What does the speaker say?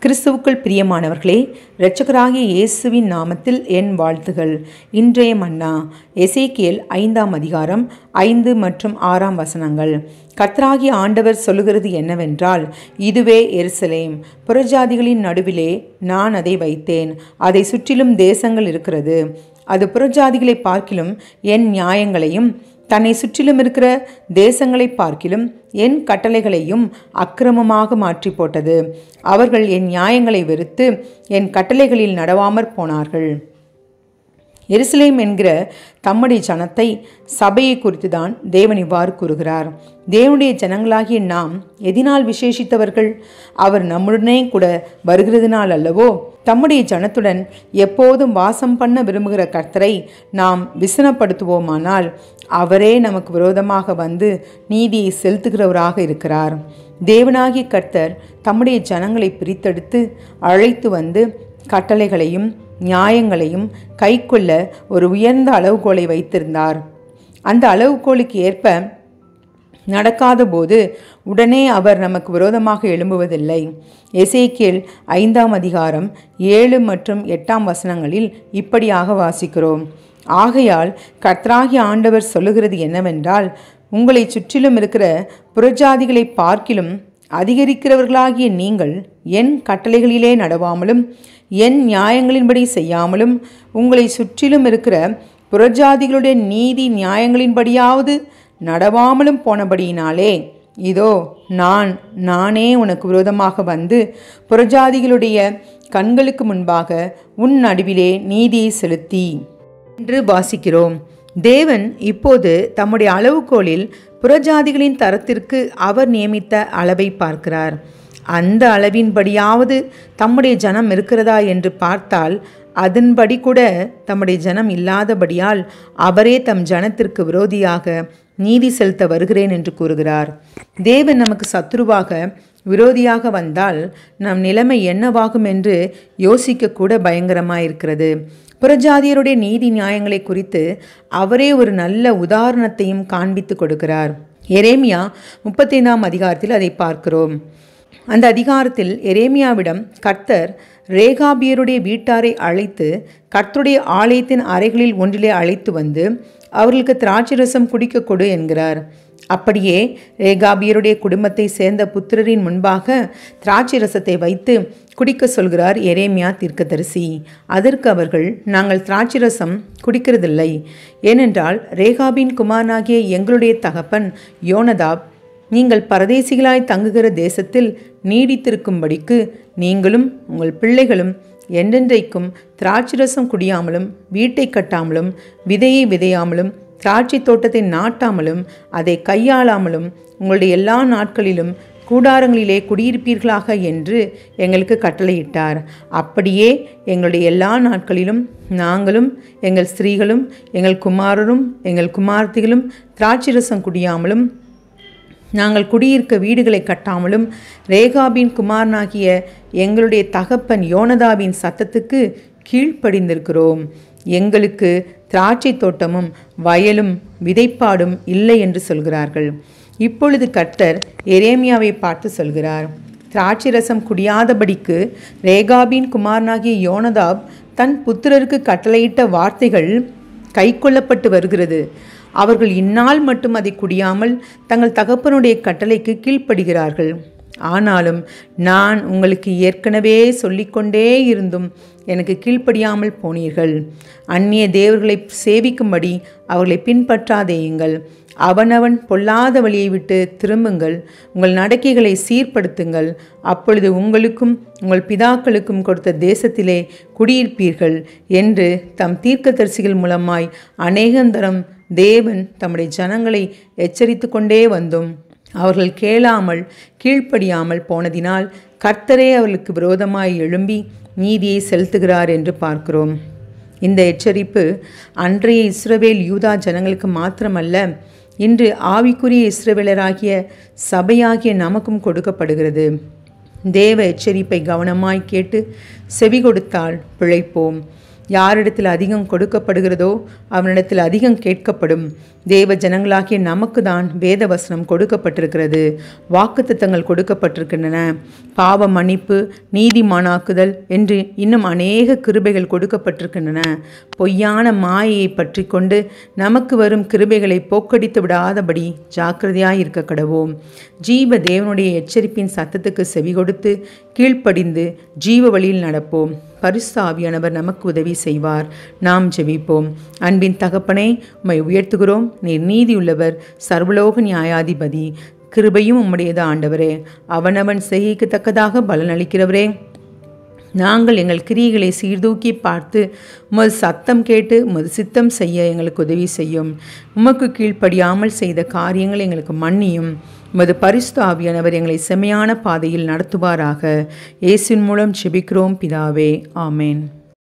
கிறிஸ்துவுக்குள் பிரியமானவர்களே இரட்சகராகிய இயேசுவின் நாமத்தில் என் வாழ்த்துகள் இன்றைய மன்னா எசேக்கியேல் ஐந்தாம் அதிகாரம் ஐந்து மற்றும் ஆறாம் வசனங்கள் கர்த்தராகிய ஆண்டவர் சொல்லுகிறது என்னவென்றால் இதுவே எருசலேம் புறஜாதிகளின் நடுவிலே நான் அதை வைத்தேன் அதை சுற்றிலும் தேசங்கள் இருக்கிறது அது புறஜாதிகளை பார்க்கிலும் என் நியாயங்களையும் தன்னை சுற்றிலும் இருக்கிற தேசங்களை பார்க்கிலும் என் கட்டளைகளையும் அக்கிரமமாக மாற்றி போட்டது அவர்கள் என் நியாயங்களை வெறுத்து என் கட்டளைகளில் நடவாமற் போனார்கள் எருசலேம் என்கிற தம்முடைய ஜனத்தை சபையை குறித்து தான் தேவன் இவ்வாறு கூறுகிறார் தேவனுடைய ஜனங்களாகிய நாம் எதினால் விசேஷித்தவர்கள் அவர் நம்முடனே கூட வருகிறதுனால் அல்லவோ தம்முடைய ஜனத்துடன் எப்போதும் வாசம் பண்ண விரும்புகிற கர்த்தரை நாம் விசனப்படுத்துவோமானால் அவரே நமக்கு விரோதமாக வந்து நீதியை செலுத்துகிறவராக இருக்கிறார் தேவனாகிய கர்த்தர் தம்முடைய ஜனங்களை பிரித்தெடுத்து அழைத்து வந்து கட்டளைகளையும் நியாயங்களையும் கைக்கொள்ள ஒரு உயர்ந்த அளவுகோலை வைத்திருந்தார் அந்த அளவுகோலுக்கு ஏற்ப நடக்காத போது உடனே அவர் நமக்கு விரோதமாக எழும்புவதில்லை எசேக்கியல் ஐந்தாம் அதிகாரம் ஏழு மற்றும் எட்டாம் வசனங்களில் இப்படியாக வாசிக்கிறோம் ஆகையால் கர்த்தராகிய ஆண்டவர் சொல்லுகிறது என்னவென்றால் உங்களை சுற்றிலும் இருக்கிற புறஜாதிகளை பார்க்கிலும் அதிகரிக்கிறவர்களாகிய நீங்கள் என் கட்டளைகளிலே நடவாமலும் என் நியாயங்களின்படி செய்யாமலும் உங்களை சுற்றிலும் இருக்கிற புறஜாதிகளுடைய நீதி நியாயங்களின்படியாவது நடவாமலும் போனபடியினாலே இதோ நான் நானே உனக்கு விரோதமாக வந்து புறஜாதிகளுடைய கண்களுக்கு முன்பாக உன் நடுவிலே நீதியை செலுத்தி என்று வாசிக்கிறோம் தேவன் இப்போது தம்முடைய அளவுகோலில் புறஜாதிகளின் தரத்திற்கு அவர் நியமித்த அளவை பார்க்கிறார் அந்த அளவின்படியாவது தம்முடைய ஜனம் இருக்கிறதா என்று பார்த்தால் அதன்படி கூட தம்முடைய ஜனம் இல்லாதபடியால் அவரே தம் ஜனத்திற்கு விரோதியாக நீதி செலுத்த வருகிறேன் என்று கூறுகிறார் தேவன் நமக்கு சத்துருவாக விரோதியாக வந்தால் நம் நிலைமை என்னவாகும் என்று யோசிக்க கூட பயங்கரமாயிருக்கிறது புறஜாதியருடைய நீதி நியாயங்களை குறித்து அவரே ஒரு நல்ல உதாரணத்தையும் காண்பித்து கொடுக்கிறார் எரேமியா முப்பத்தைந்தாம் அதிகாரத்தில் அதை பார்க்கிறோம் அந்த அதிகாரத்தில் எரேமியாவிடம் கர்த்தர் ரேகாபியருடைய வீட்டாரை அழைத்து கர்த்தருடைய ஆலயத்தின் அறைகளில் ஒன்றிலே அழைத்து வந்து அவர்களுக்கு திராட்சை ரசம் குடிக்க கொடு என்கிறார் அப்படியே ரேகாபியருடைய குடும்பத்தை சேர்ந்த புத்திரரின் முன்பாக திராட்சை ரசத்தை வைத்து குடிக்க சொல்கிறார் எரேமியா தீர்க்கதரிசி அதற்கு அவர்கள் நாங்கள் திராட்சை ரசம் குடிக்கிறதில்லை ஏனென்றால் ரேகாபின் குமாரனாகிய எங்களுடைய தகப்பன் யோனதாப் நீங்கள் பரதேசிகளாய் தங்குகிற தேசத்தில் நீடித்திருக்கும்படிக்கு நீங்களும் உங்கள் பிள்ளைகளும் என்றென்றைக்கும் திராட்சரசம் குடியாமலும் வீட்டை கட்டாமலும் விதையை விதையாமலும் திராட்சை தோட்டத்தை நாட்டாமலும் அதை கையாளாமலும் உங்களுடைய எல்லா நாட்களிலும் கூடாரங்களிலே குடியிருப்பீர்களாக என்று எங்களுக்கு கட்டளையிட்டார் அப்படியே எங்களுடைய எல்லா நாட்களிலும் நாங்களும் எங்கள் ஸ்திரீகளும் எங்கள் குமாரரும் எங்கள் குமார்த்திகளும் திராட்சரசம் குடியாமலும் நாங்கள் குடியிருக்க வீடுகளை கட்டாமலும் ரேகாபின் குமாரனாகிய எங்களுடைய தகப்பன் யோனதாவின் சத்தத்துக்கு கீழ்ப்படிந்திருக்கிறோம் எங்களுக்கு திராட்சை தோட்டமும் வயலும் விதைப்பாடும் இல்லை என்று சொல்கிறார்கள் இப்பொழுது கர்த்தர் எரேமியாவை பார்த்து சொல்கிறார் திராட்சை ரசம் குடியாதபடிக்கு ரேகாபின் குமாரனாகிய யோனதாப் தன் புத்திரருக்கு கட்டளையிட்ட வார்த்தைகள் கைக்கொள்ளப்பட்டு வருகிறது அவர்கள் இந்நாள் மட்டும் அதை குடியாமல் தங்கள் தகப்பனுடைய கட்டளைக்கு கீழ்ப்படுகிறார்கள் ஆனாலும் நான் உங்களுக்கு ஏற்கனவே சொல்லிக்கொண்டே இருந்தும் எனக்கு கீழ்ப்படியாமல் போனீர்கள் அந்நிய தேவர்களை சேவிக்கும்படி அவர்களை பின்பற்றாதேயுங்கள் அவனவன் பொல்லாத வழியை விட்டு திரும்புங்கள் உங்கள் நடக்கைகளை சீர்படுத்துங்கள் அப்பொழுது உங்களுக்கும் உங்கள் பிதாக்களுக்கும் கொடுத்த தேசத்திலே குடியிருப்பீர்கள் என்று தம் தீர்க்கதரிசிகள் மூலமாய் அநேகந்தரம் தேவன் தம்முடைய ஜனங்களை எச்சரித்து கொண்டே வந்தும் அவர்கள் கேளாமல் கீழ்ப்படியாமல் போனதினால் கர்த்தரே அவர்களுக்கு விரோதமாய் எழும்பி நீதியை செலுத்துகிறார் என்று பார்க்கிறோம் இந்த எச்சரிப்பு அன்றைய இஸ்ரவேல் யூதா ஜனங்களுக்கு மாத்திரமல்ல இன்று ஆவிக்குரிய இஸ்ரவேலராகிய சபையாகிய நமக்கும் கொடுக்கப்படுகிறது தேவ எச்சரிப்பை கவனமாய் கேட்டு செவி கொடுத்தால் பிழைப்போம் யாரிடத்தில் அதிகம் கொடுக்கப்படுகிறதோ அவனிடத்தில் அதிகம் கேட்கப்படும் தேவ ஜனங்களாகிய நமக்கு தான் வேத வசனம் கொடுக்கப்பட்டிருக்கிறது வாக்குத்தத்தங்கள் கொடுக்கப்பட்டிருக்கின்றன பாவ மன்னிப்பு நீதிமானாக்குதல் என்று இன்னும் அநேக கிருபைகள் கொடுக்கப்பட்டிருக்கின்றன பொய்யான மாயையை பற்றி கொண்டு நமக்கு வரும் கிருபைகளை போக்கடித்து விடாதபடி ஜாக்கிரதையாய் இருக்க கடவோம் ஜீவ தேவனுடைய எச்சரிப்பின் சத்தத்துக்கு செவி கொடுத்து கீழ்ப்படிந்து ஜீவ வழியில் நடப்போம் பரிசு ஆவியானவர் நமக்கு உதவி செய்வார் நாம் ஜெபிப்போம் அன்பின் தகப்பனை உம்மை உயர்த்துகிறோம் நீர் நீதியுள்ளவர் சர்வலோக நியாயாதிபதி கிருபையும் உம்முடையது ஆண்டவரே அவனவன் செய்கைக்கு தக்கதாக பலனளிக்கிறவரே நாங்கள் எங்கள் கிரியைகளை சீர்தூக்கி பார்த்து உமது சத்தம் கேட்டு உமது சித்தம் செய்ய எங்களுக்கு உதவி செய்யும் உமக்கு கீழ்ப்படியாமல் செய்த காரியங்கள் எங்களுக்கு மன்னியும் உமது பரிசுத்த ஆவியானவர் எங்களை செமையான பாதையில் நடத்துவாராக இயேசின் மூலம் ஜெபிக்கிறோம் பிதாவே ஆமேன்